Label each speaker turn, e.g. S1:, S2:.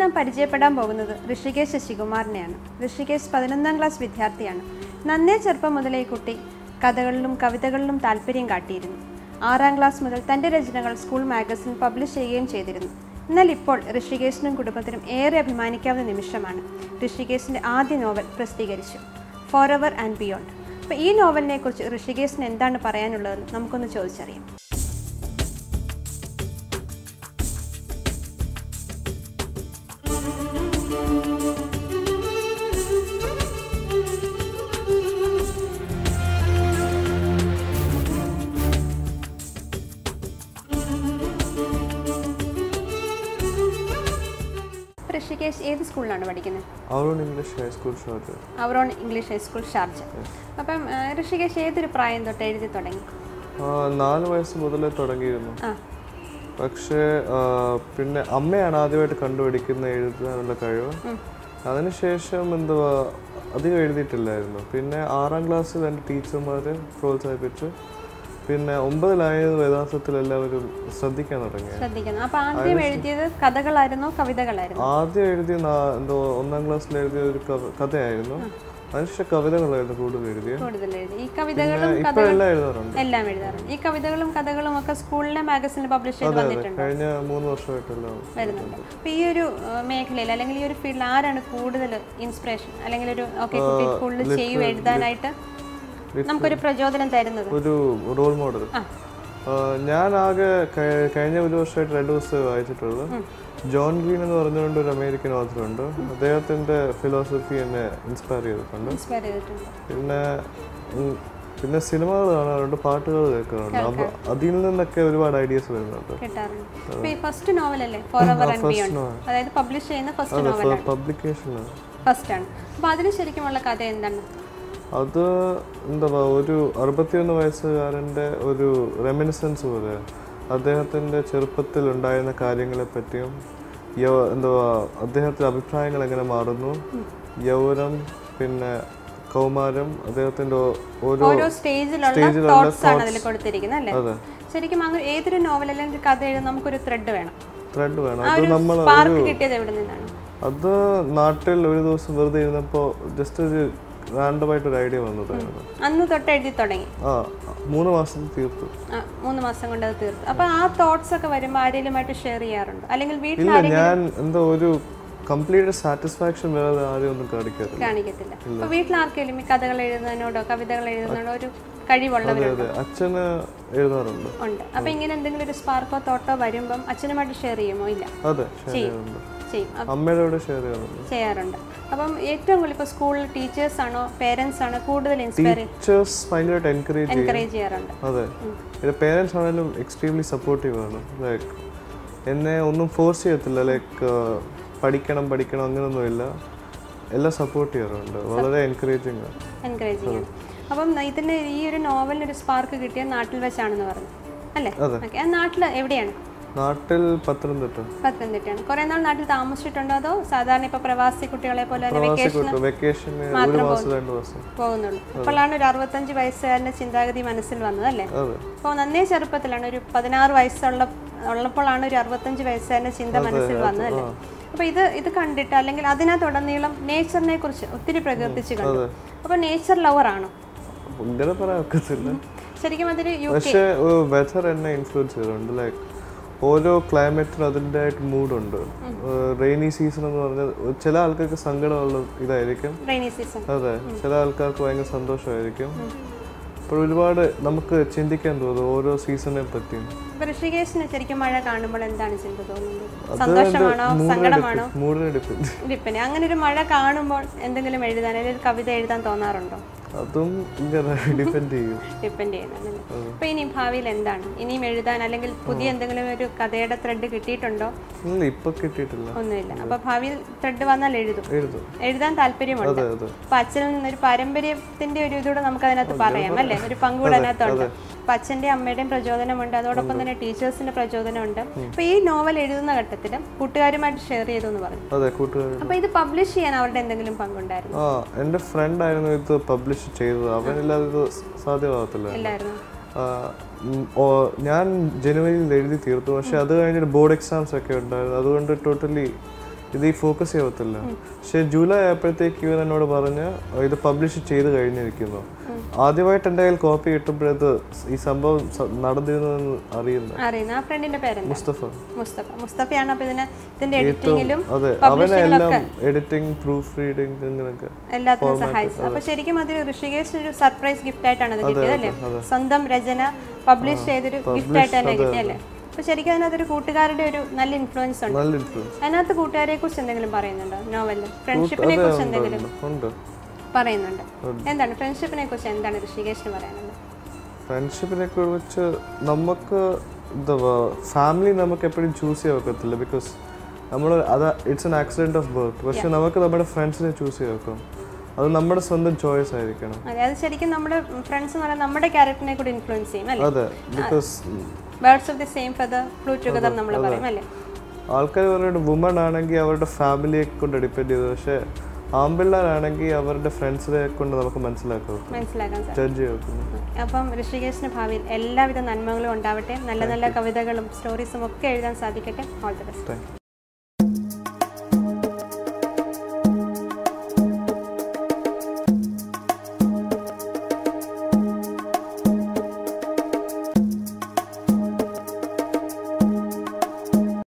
S1: നാം പരിചയപ്പെടാൻ പോകുന്നത് ഋഷികേശ് ശശികുമാറിനെയാണ് ഋഷികേശ് പതിനൊന്നാം ക്ലാസ് വിദ്യാർത്ഥിയാണ് നന്നേ ചെറുപ്പം മുതലേ ഈ കുട്ടി കഥകളിലും കവിതകളിലും താല്പര്യം കാട്ടിയിരുന്നു ആറാം ക്ലാസ് മുതൽ തൻ്റെ രചനകൾ സ്കൂൾ മാഗസിൻ പബ്ലിഷ് ചെയ്യുകയും ചെയ്തിരുന്നു എന്നാൽ ഇപ്പോൾ ഋഷികേശിനും കുടുംബത്തിനും ഏറെ അഭിമാനിക്കാവുന്ന നിമിഷമാണ് ഋഷികേശിൻ്റെ ആദ്യ നോവൽ പ്രസിദ്ധീകരിച്ചു ഫോർ എവർ ആൻഡ് ബിയോണ്ട് അപ്പോൾ ഈ നോവലിനെ കുറിച്ച് ഋഷികേശിന് എന്താണ് പറയാനുള്ളതെന്ന് നമുക്കൊന്ന് ചോദിച്ചറിയാം ഋഷികേശ് ഏത് സ്കൂളിലാണ് പഠിക്കുന്നത്
S2: അവരോട് English high school short
S1: our own English high school Sharjah അപ്പം ആ, ഋഷികേശ് ഏതൊരു പ്രായം തൊട്ട് എഴുതി തുടങ്ങി
S2: നാല് വയസ്സ് മുതലേ തുടങ്ങിയിരുന്നു
S1: ആ
S2: പക്ഷേ ആ, പിന്നെ അമ്മയാണ് ആദ്യമായിട്ട് കണ്ടുപിടിക്കുന്ന എഴുതാനുള്ള കഴിവ് അതിനുശേഷം എന്തുവാ അധികം എഴുതിയിട്ടില്ലായിരുന്നു പിന്നെ ആറാം ക്ലാസ്സിൽ എൻ്റെ ടീച്ചർമാർ പ്രോത്സാഹിപ്പിച്ചു പിന്നെ ഒമ്പതിലായത് വേദാസത്തിൽ എല്ലാവരും ശ്രദ്ധിക്കാൻ തുടങ്ങി
S1: ശ്രദ്ധിക്കുന്നു അപ്പം ആദ്യം എഴുതിയത് കഥകളായിരുന്നോ കവിതകളായിരുന്നോ
S2: ആദ്യം എഴുതിയ നാ- എന്തോ ഒന്നാം ക്ലാസ്സിൽ എഴുതിയ ഒരു കവ- കഥയായിരുന്നു അതിനുശേഷം കവിതകളായിരുന്നു കൂടുതൽ എഴുതിയത്
S1: കൂടുതൽ എഴുതി ഈ കവിതകളും
S2: ഇപ്പൊ എല്ലാം എഴുതാറുണ്ട്
S1: എല്ലാം എഴുതാറുണ്ട് ഈ കവിതകളും കഥകളും ഒക്കെ സ്കൂളിലെ മാഗസിനിൽ പബ്ലിഷ് ചെയ്ത് വന്നിട്ടുണ്ട്
S2: കഴിഞ്ഞ മൂന്ന് വർഷമായിട്ടെല്ലാം
S1: വരുന്നുണ്ട് അപ്പോൾ ഈ ഒരു ആ, മേഖലയിൽ അല്ലെങ്കിൽ ഈ ഒരു ഫീൽഡിൽ ആരാണ് കൂടുതൽ ഇൻസ്പിറേഷൻ അല്ലെങ്കിൽ ഒരു ഓക്കെ കുട്ടി സ്കൂളിൽ ചെയ്യും എഴുതാനായിട്ട് നമുക്കൊരു പ്രചോദനം തരുന്നത്
S2: ഒരു റോൾ മോഡൽ ഞാൻ ആകെ കഴി- കഴിഞ്ഞ ഒരു വർഷമായിട്ട് രണ്ട് പുസ്തകം വായിച്ചിട്ടുള്ളൂ ജോൺ ഗ്രീൻ എന്ന് പറഞ്ഞുകൊണ്ട് ഒരു അമേരിക്കൻ ഓഥർ ഉണ്ട് അദ്ദേഹത്തിന്റെ ഫിലോസഫി എന്നെ ഇൻസ്പയർ ചെയ്തിട്ടുണ്ട്
S1: ഇൻസ്പയർ ചെയ്തിട്ടുണ്ട്
S2: പിന്നെ ഉം, പിന്നെ സിനിമകൾ കാണാറുണ്ട് പാട്ടുകൾ കേൾക്കാറുണ്ട് അപ്പൊ അതിൽ നിന്നൊക്കെ ഒരുപാട് ഐഡിയാസ് വരുന്നുണ്ട്
S1: കിട്ടാറുണ്ട് അപ്പോൾ ഈ ഫസ്റ്റ് നോവലല്ലേ ഫോർ എവർ ആൻഡ് ബിയോണ്ട് അതായത് പബ്ലിഷ് ചെയ്യുന്ന ഫസ്റ്റ് നോവലാണ്
S2: പബ്ലിക്കേഷനാണ്
S1: ഫസ്റ്റ് ആണ് അപ്പോൾ അതിന് ശരിക്കുമുള്ള കഥ എന്താണ്
S2: അത് എന്താ പറയുക ഒരു അറുപത്തിയൊന്ന് വയസ്സുകാരൻ്റെ ഒരു റെമിനിസൻസ് പോലെ അദ്ദേഹത്തിൻ്റെ ചെറുപ്പത്തിൽ ഉണ്ടായിരുന്ന കാര്യങ്ങളെ പറ്റിയും യൗ- എന്തുവാ അദ്ദേഹത്തിൻ്റെ അഭിപ്രായങ്ങൾ എങ്ങനെ മാറുന്നു യൗവനം പിന്നെ കൗമാരം അദ്ദേഹത്തിൻ്റെ ഓ- ഓരോ
S1: ഓരോ സ്റ്റേജിലുള്ള
S2: സ്റ്റേജിലുള്ള
S1: തോട്ട്സ് ആണ് അതിൽ കൊടുത്തിരിക്കുന്നത് അല്ലേ
S2: അതെ
S1: ശരിക്കും അങ്ങനെ ഏതൊരു നോവൽ അല്ലെങ്കിൽ കഥ എഴുതാൻ നമുക്കൊരു ത്രെഡ് വേണം
S2: ത്രെഡ് വേണം
S1: ആ
S2: അത്
S1: ഒരു
S2: നമ്മൾ
S1: സ്പാർക്ക് കിട്ടിയത് എവിടെ നിന്നാണ്
S2: അത് നാട്ടിൽ ഒരു ദിവസം വെറുതെ ഇരുന്നപ്പോൾ ജസ്റ്റ് ഒരു റാൻഡമായിട്ട് ഒരു ഐഡിയ വന്നതായിരുന്നു
S1: അന്ന് തൊട്ട് എഴുതി തുടങ്ങി
S2: ആ മൂന്ന് മാസത്തിൽ തീർത്തു
S1: ആ, മൂന്ന് മാസം കൊണ്ട് അത് തീർത്തു അപ്പൊ ആ തോട്ട്സ് ഒക്കെ വരുമ്പോൾ ആരെങ്കിലുമായിട്ട് ഷെയർ ചെയ്യാറുണ്ടോ അല്ലെങ്കിൽ വീട്ടിൽ
S2: ഇല്ല ഞാൻ എന്താ ഒരു കംപ്ലീറ്റ് സാറ്റിസ്ഫാക്ഷൻ വേറെ ആരും ഒന്നും കാണിക്കാറില്ല
S1: കാണിക്കത്തില്ല അപ്പൊ വീട്ടിൽ ആർക്കെങ്കിലും ഈ കഥകൾ എഴുതുന്നതിനോടോ കവിതകൾ എഴുതുന്നതിനോടോ ഒരു കഴിവുള്ളവരുണ്ടോ
S2: അതെ അച്ഛന് എഴുതാറുണ്ട്
S1: ഉണ്ട് അപ്പൊ ഇങ്ങനെ എന്തെങ്കിലും ഒരു സ്പാർക്കോ തോട്ടോ വരുമ്പം അച്ഛനുമായിട്ട് ഷെയർ ചെയ്യുമോ ഇല്ല
S2: അതെ ഷെയർ ചെയ്യാറുണ്ട്
S1: ചെയ്യും അപ്പൊ
S2: അമ്മയുടെ കൂടെ ഷെയർ ചെയ്യാറുണ്ട്
S1: ചെയ്യാറുണ്ട് അപ്പം ഏറ്റവും കൂടുതൽ ഇപ്പോൾ സ്കൂളിൽ ടീച്ചേഴ്സ് ആണോ പേരൻസ് ആണോ കൂടുതൽ ഇൻസ്പയർ
S2: ടീച്ചേഴ്സ് ഭയങ്കരമായിട്ട് എൻകറേജ് ചെയ്യും
S1: എൻകറേജ് ചെയ്യാറുണ്ട്
S2: അതെ എൻ്റെ പേരൻസ് ആണെങ്കിലും എക്സ്ട്രീംലി സപ്പോർട്ടീവ് ആണ് ലൈക്ക് എന്നെ ഒന്നും ഫോഴ്സ് ചെയ്യത്തില്ല ലൈക്ക് പഠിക്കണം പഠിക്കണം അങ്ങനെയൊന്നുമില്ല എല്ലാം സപ്പോർട്ട് ചെയ്യാറുണ്ട് വളരെ എൻകറേജിങ് ആണ്
S1: എൻകറേജ് ചെയ്യണം അപ്പം ഇതിന് ഈ ഒരു നോവലിന് ഒരു സ്പാർക്ക് കിട്ടിയത് നാട്ടിൽ വെച്ചാണെന്ന് പറഞ്ഞു അല്ലേ ഓക്കെ ആ നാട്ടിൽ എവിടെയാണ്
S2: നാട്ടിൽ പത്തനംതിട്ട
S1: പത്തനംതിട്ടയാണ് കുറെ നാൾ നാട്ടിൽ താമസിച്ചിട്ടുണ്ടോ അതോ സാധാരണ ഇപ്പൊ പ്രവാസി കുട്ടികളെ പോലെ തന്നെ
S2: പ്രവാസി
S1: വെക്കേഷൻ
S2: കൂട്ടം വെക്കേഷന് ഒരു മാസം രണ്ട് മാസം
S1: പോകുന്നുള്ളൂ അപ്പോഴാണ് ഒരു അറുപത്തഞ്ച് വയസ്സുകാരന്റെ ചിന്താഗതി മനസ്സിൽ വന്നത് അല്ലേ
S2: അതെ
S1: അപ്പോൾ നന്നേ ചെറുപ്പത്തിലാണ് ഒരു പതിനാറ് വയസ്സുള്ള ഉള്ളപ്പോഴാണ് ഒരു അറുപത്തഞ്ച് വയസ്സുകാരന്റെ ചിന്ത മനസ്സിൽ വന്നത് അല്ലേ അപ്പൊ ഇത് ഇത് കണ്ടിട്ട് അല്ലെങ്കിൽ അതിനകത്തുടനീളം നേച്ചറിനെ കുറിച്ച് ഒത്തിരി പ്രകീർത്തിച്ച് കണ്ടു അപ്പൊ നേച്ചർ ലവർ ആണോ
S2: ഇങ്ങനെ പറയാൻ ഒക്കത്തില്ല
S1: ശരിക്കും അതൊരു യു
S2: പക്ഷേ വെതർ എന്നെ ഇൻഫ്ലുവൻസ് ചെയ്തിട്ടുണ്ട് ലൈക്ക് ഓരോ ക്ലൈമറ്റിനും അതിൻ്റെതായിട്ട് മൂഡുണ്ട് റെയിനി സീസൺ എന്ന് പറഞ്ഞാൽ ചില ആൾക്കാർക്ക് സങ്കടമുള്ള ഇതായിരിക്കും
S1: റെയിനി സീസൺ
S2: അതെ ചില ആൾക്കാർക്ക് ഭയങ്കര സന്തോഷമായിരിക്കും അപ്പോൾ ഒരുപാട് നമുക്ക് ചിന്തിക്കാൻ തോന്നും ഓരോ സീസണെ പറ്റിയും
S1: അപ്പൊ ഋഷികേശിന് ശരിക്കും മഴ കാണുമ്പോൾ എന്താണ് ചിന്ത തോന്നുന്നത് സന്തോഷമാണോ സങ്കടമാണോ
S2: മൂഡിനെ ഡിപ്പെൻഡ്
S1: ഡിപ്പെൻഡ് അങ്ങനെ ഒരു മഴ കാണുമ്പോൾ എന്തെങ്കിലും എഴുതാൻ അല്ലെങ്കിൽ ഒരു കവിത എഴുതാൻ തോന്നാറുണ്ടോ
S2: അതും ഇങ്ങനെ ഡിപ്പെൻഡ് ചെയ്യും
S1: ഡിപ്പെൻഡ് ചെയ്യുന്നുണ്ടല്ലേ അപ്പൊ ഇനി ഭാവിയിൽ എന്താണ് ഇനിയും എഴുതാൻ അല്ലെങ്കിൽ പുതിയ എന്തെങ്കിലും ഒരു കഥയുടെ ത്രെഡ് കിട്ടിയിട്ടുണ്ടോ
S2: ഇല്ല ഇപ്പൊ കിട്ടിയിട്ടില്ല
S1: ഒന്നുമില്ല അപ്പൊ ഭാവിയിൽ ത്രെഡ് വന്നാൽ എഴുതും
S2: എഴുതും
S1: എഴുതാൻ താല്പര്യമുണ്ട്
S2: അതെ അതെ
S1: അപ്പൊ അച്ഛനിൽ നിന്നൊരു പാരമ്പര്യത്തിന്റെ ഒരു ഇതൂടെ നമുക്ക് അതിനകത്ത് പറയാം അല്ലേ ഒരു പങ്കുകൂടെ അതിനകത്തുണ്ട് അപ്പൊ അച്ഛന്റെ അമ്മയുടെയും പ്രചോദനമുണ്ട് അതോടൊപ്പം തന്നെ ടീച്ചേഴ്സിന്റെ പ്രചോദനമുണ്ട് അപ്പൊ ഈ നോവൽ എഴുതുന്ന ഘട്ടത്തിൽ കൂട്ടുകാരുമായിട്ട് ഷെയർ ചെയ്തു എന്ന് പറഞ്ഞു
S2: അതെ കൂട്ടുകാർ
S1: അപ്പൊ ഇത് പബ്ലിഷ് ചെയ്യാൻ അവരുടെ എന്തെങ്കിലും പങ്കുണ്ടായിരുന്നു
S2: ആ എൻ്റെ ഫ്രണ്ട് ആയിരുന്നു ഇത് പബ്ലിഷ് ചെയ്തത് അവനില്ലാതെ ഇത് സാധ്യമാകത്തില്ല
S1: ഇല്ലായിരുന്നു
S2: ആ, ഉം, ഓ, ഞാൻ ജനുവരിയിൽ എഴുതി തീർത്തു പക്ഷെ അത് കഴിഞ്ഞിട്ട് ബോർഡ് എക്സാംസ് ഒക്കെ ഉണ്ടായിരുന്നു അതുകൊണ്ട് ടോട്ടലി ഇത് ഈ ഫോക്കസ് ചെയ്യത്തില്ല പക്ഷെ ജൂലൈ ആയപ്പോഴത്തേക്ക് ഇവൻ എന്നോട് പറഞ്ഞ് ഇത് പബ്ലിഷ് ചെയ്ത് കഴിഞ്ഞിരിക്കുന്നു ആദ്യമായിട്ട് എൻ്റെ കയ്യിൽ കോപ്പി കിട്ടുമ്പോഴത് ഈ സംഭവം സ- നടന്നിരുന്നതെന്ന് അറിയുന്നു
S1: അറിയുന്ന ആ ഫ്രണ്ടിന്റെ പേരെന്താ
S2: മുസ്തഫ
S1: മുസ്തഫ മുസ്തഫയാണ് അപ്പൊ ഇതിന് ഇതിന്റെ എഡിറ്റിങ്ങിലും
S2: അതെ അവനെ എല്ലാം എഡിറ്റിംഗ് പ്രൂഫ് റീഡിങ് അങ്ങനെയൊക്കെ
S1: എല്ലാത്തിനും സഹായിച്ചു അപ്പൊ ശരിക്കും അതൊരു ഋഷികേശ് ഒരു സർപ്രൈസ് ഗിഫ്റ്റ് ആയിട്ടാണ് അത് കിട്ടിയത് അല്ലേ സ്വന്തം രചന പബ്ലിഷ് ചെയ്തൊരു ഗിഫ്റ്റ് ആയിട്ട് തന്നെ കിട്ടിയല്ലേ അപ്പൊ ശരിക്കും അതിനകത്തൊരു കൂട്ടുകാരുടെ ഒരു നല്ല ഇൻഫ്ലുവൻസ് ഉണ്ട്
S2: നല്ല ഇൻഫ്ലുവൻസ്
S1: അതിനകത്ത് കൂട്ടുകാരെ കുറിച്ച് എന്തെങ്കിലും പറയുന്നുണ്ടോ നോവലിൽ ഫ്രണ്ട്ഷിപ്പിനെ കുറിച്ച് എന്തെങ്കിലും
S2: ഉണ്ട്
S1: പറയുന്നുണ്ട് എന്താണ് ഫ്രണ്ട്ഷിപ്പിനെ കുറിച്ച് എന്താണ് ഋഷികേശിന് പറയാനുള്ളത്
S2: ഫ്രണ്ട്ഷിപ്പിനെ കുറിച്ച് നമുക്ക് എന്താ ഫാമിലി നമുക്ക് എപ്പോഴും ചൂസ് ചെയ്യാൻ ഒക്കത്തില്ല ബിക്കോസ് നമ്മൾ അത് it's an accident of birth പക്ഷെ നമുക്ക് നമ്മുടെ ഫ്രണ്ട്സിനെ ചൂസ് ചെയ്യാൻ ഒക്കും അത് നമ്മുടെ സ്വന്തം ചോയ്സ് ആയിരിക്കണം
S1: അതെ അത് ശരിക്കും നമ്മുടെ ഫ്രണ്ട്സ് എന്ന് പറയുന്നത് നമ്മുടെ ക്യാരക്ടറിനെ കൂടി ഇൻഫ്ലുവൻസ് ചെയ്യും അല്ലേ
S2: അതെ because
S1: birds of the same feather flew together നമ്മൾ പറയും അല്ലേ
S2: ആൾക്കാർ പറയുന്നത് വുമൺ ആണെങ്കിൽ അവരുടെ ഫാമിലിയെ കൊണ്ട് ഡിപ്പെൻഡ് ചെയ്തു പക്ഷേ ആമ്പിള്ളേരാണെങ്കിൽ അവരുടെ ഫ്രണ്ട്സിനെ കൊണ്ട് നമുക്ക് മനസ്സിലാക്കാം
S1: മനസ്സിലാക്കാൻ സാധിക്കും
S2: ജഡ്ജ് ചെയ്യാം
S1: അപ്പം ഋഷികേശിന് ഭാവിയിൽ എല്ലാവിധ നന്മകളും ഉണ്ടാവട്ടെ നല്ല നല്ല കവിതകളും സ്റ്റോറീസും ഒക്കെ എഴുതാൻ സാധിക്കട്ടെ all the best
S2: thank U